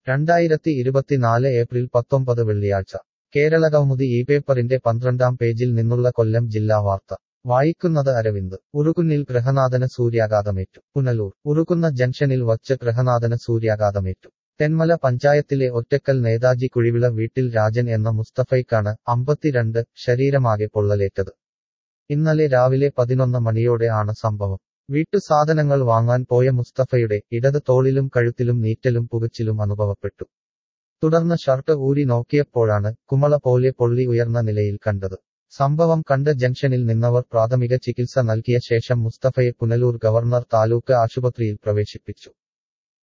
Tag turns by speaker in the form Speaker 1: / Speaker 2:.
Speaker 1: രണ്ടായിരത്തി ഇരുപത്തിനാല് ഏപ്രിൽ പത്തൊമ്പത് വെള്ളിയാഴ്ച കേരളകൗമുദി ഈ പേപ്പറിന്റെ പന്ത്രണ്ടാം പേജിൽ നിന്നുള്ള കൊല്ലം ജില്ലാ വാർത്ത വായിക്കുന്നത് അരവിന്ദ് ഉറുകുന്നിൽ ഗൃഹനാഥന് സൂര്യാഘാതമേറ്റു പുനലൂർ ഉറുകുന്ന ജംഗ്ഷനിൽ വച്ച് ഗൃഹനാഥന് സൂര്യാഘാതമേറ്റു തെന്മല പഞ്ചായത്തിലെ ഒറ്റക്കൽ നേതാജി കുഴിവിള വീട്ടിൽ രാജൻ എന്ന മുസ്തഫയ്ക്കാണ് അമ്പത്തിരണ്ട് ശരീരമാകെ പൊള്ളലേറ്റത് ഇന്നലെ രാവിലെ പതിനൊന്ന് മണിയോടെ ആണ് സംഭവം വീട്ടുസാധനങ്ങൾ വാങ്ങാൻ പോയ മുസ്തഫയുടെ ഇടത് തോളിലും കഴുത്തിലും നീറ്റലും പുകച്ചിലും അനുഭവപ്പെട്ടു തുടർന്ന് ഷർട്ട് ഊരി നോക്കിയപ്പോഴാണ് കുമള പോലെ പൊള്ളി ഉയർന്ന നിലയിൽ കണ്ടത് സംഭവം കണ്ട് ജംഗ്ഷനിൽ നിന്നവർ പ്രാഥമിക ചികിത്സ നൽകിയ ശേഷം മുസ്തഫയെ പുനലൂർ ഗവർണർ താലൂക്ക് ആശുപത്രിയിൽ പ്രവേശിപ്പിച്ചു